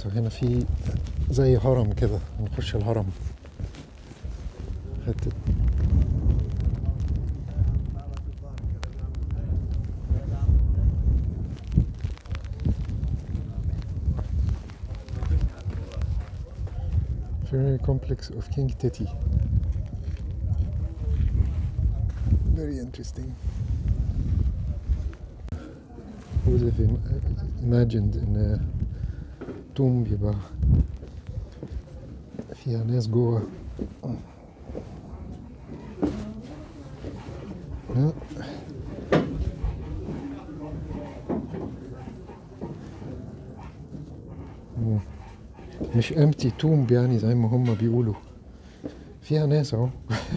بصوا هنا في زي هرم كده نخش الهرم حتة Funerary complex of King Teti. Very interesting. Who would have im- imagined in a tomb يبقى فيها ناس جوه ها؟ مم. مش امتي تومب يعني زي ما هم بيقولوا فيها ناس اهو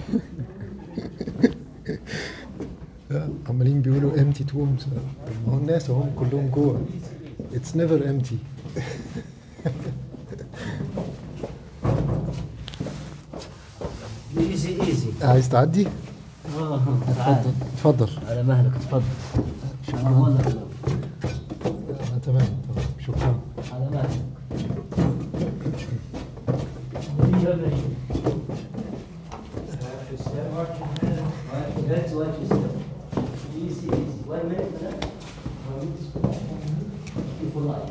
لا، عمالين بيقولوا امتي تومز طب ما هو الناس اهم كلهم جوه اتس نيفر امتي ايزي ايزي عايز تعدي؟ اه اتفضل اتفضل على مهلك اتفضل شكرا على مهلك آه، تمام تمام شكرا على مهلك That's what you said. Easy, easy. One minute for that. One minute. You for life.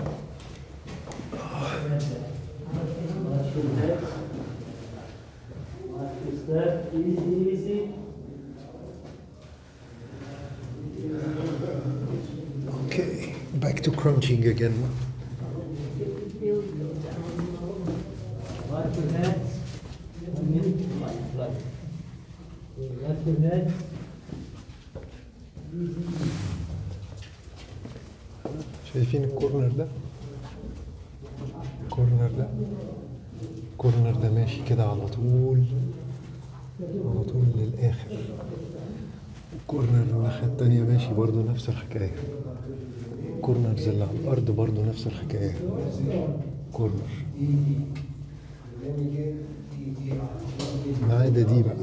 Watch your legs. Watch your step. Easy, easy. Okay, back to crunching again. Watch your hands. One minute. Life, life. Watch your head. شايفين الكورنر ده؟ الكورنر ده الكورنر ده ماشي كده على طول على طول للآخر الكورنر الناحية التانية ماشي برضو نفس الحكاية الكورنرز اللي على الأرض برضو نفس الحكاية كورنر ما عدا دي بقى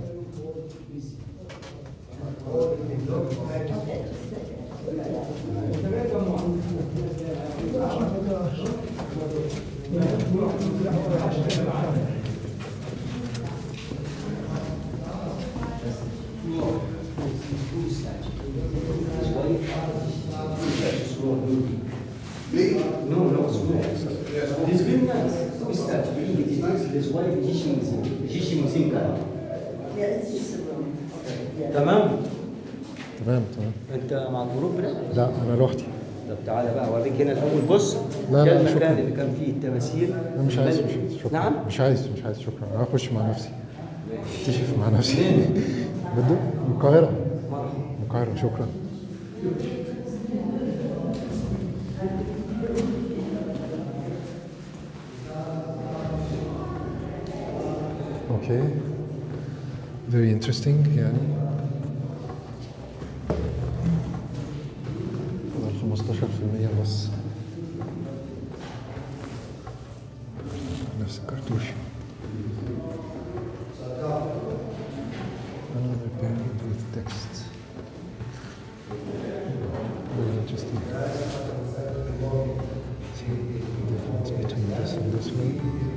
No, no, small. It is very nice. Who is that? It is nice. His wife, Jishi Musin. Jishi Musin Kara. Yeah, it's just a room. تمام تمام تمام انت مع الجروب ده لا أنا لوحدي طب تعالى بقى اوريك هنا الاول بص لا، ده لا، المكان شكراً. اللي كان فيه التماثيل أنا مش عايز مش عايز شكرا نعم مش عايز مش عايز شكرا أنا هخش مع نفسي اكتشف مع نفسي بده من القاهرة من القاهرة شكرا اوكي very interesting يعني فضل 15% بس نفس الكرتوش Another pyramid with text. Very interesting. See the difference between this and this one.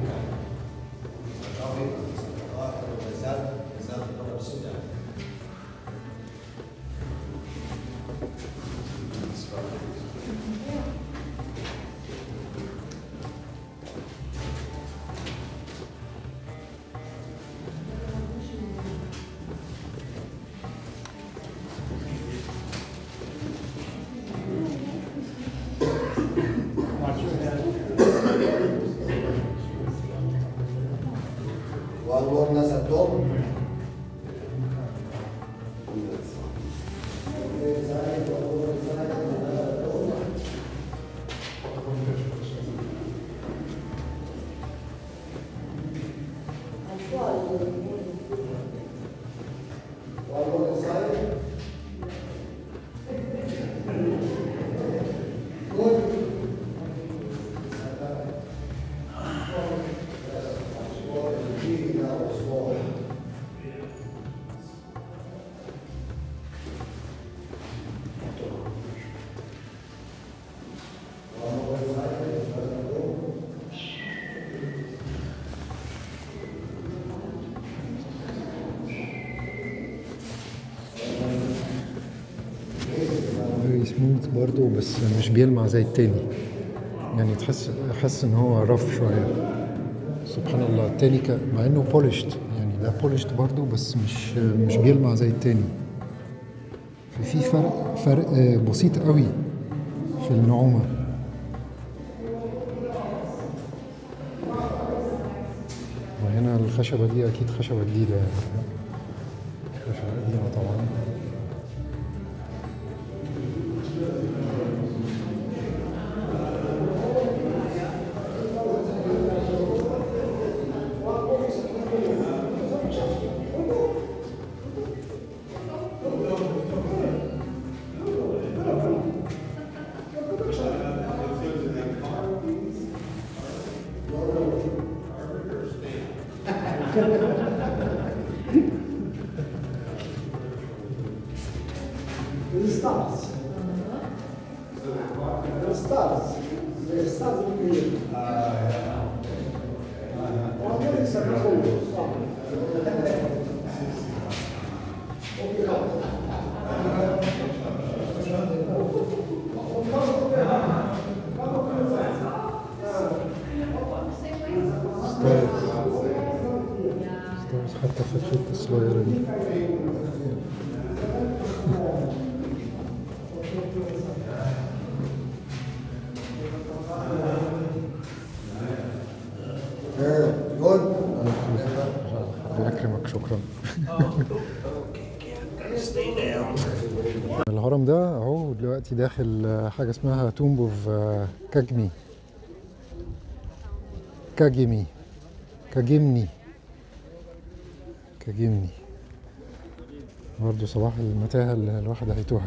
One more nasa dom. One more inside. Good. برضو بس مش بيلمع زي التاني يعني تحس حس ان هو رف شويه سبحان الله التاني ك... مع انه بولشت يعني ده بولشت برضو بس مش مش بيلمع زي التاني ففي فرق فرق آه، بسيط قوي في النعومه وهنا الخشبه دي اكيد خشبه جديده يعني خشبه قديمه طبعا The stars. The stars. The stars will be. Oh, there is a cool star. ستارز ستارز حتى في الحته الصغيره دي Good. الله يكرمك شكرا الهرم ده اهو دلوقتي داخل آه، حاجه اسمها تومب اوف كاجمي كاجمي كاجمني كاجمني برضه صباح المتاهه اللي الواحد هيتوها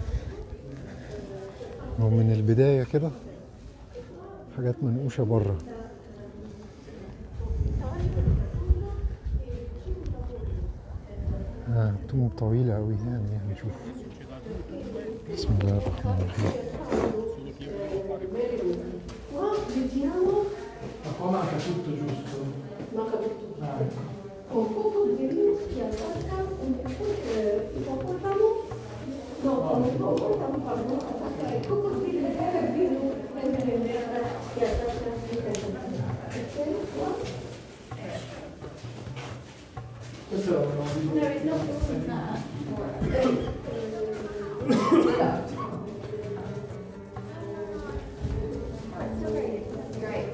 ومن البدايه كده حاجات منقوشه بره آه توم طويلة أوي يعني هنشوف بسم الله الرحمن الرحيم Qua vediamo, Qua manca tutto giusto. manca tutto. Ah, ecco. Un poco di rischia, un poco di portamo, no, un poco portamo per non attaccare, un poco di vedere vino, prendere merda e attaccare E qua, Questo è un there is no proof Great.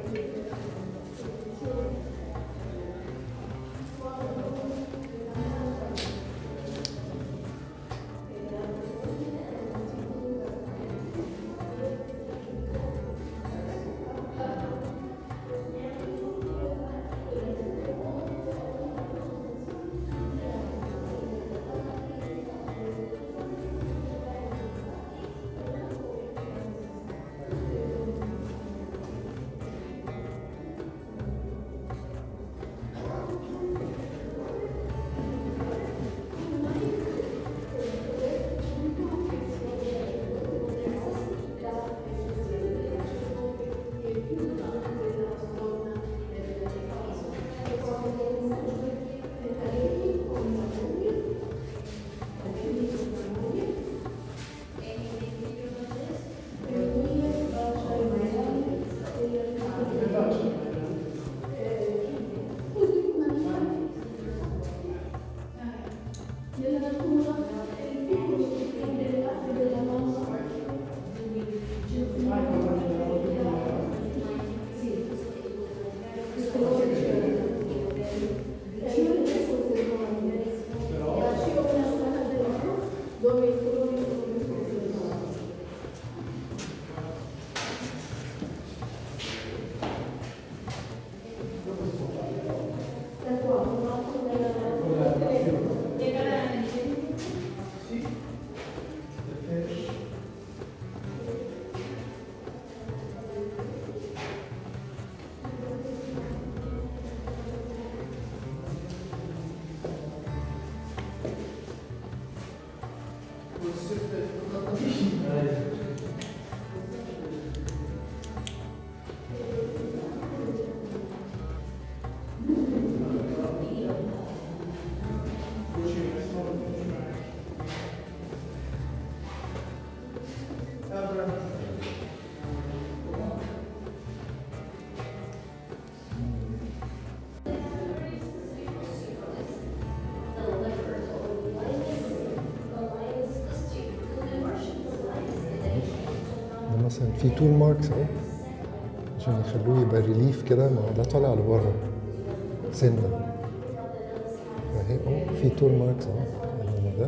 مثلا في تول ماركس اهو عشان يخلوه يبقى ريليف كده ما هو ده طالع لبره سنه فهي اهو في تول ماركس اهو يعني ده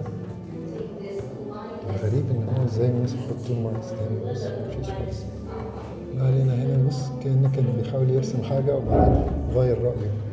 غريب ان هو ازاي الناس يحط تول ماركس تاني بس مفيش خالص ما علينا هنا بص كأنه كان بيحاول يرسم حاجة وبعدين غير رأيه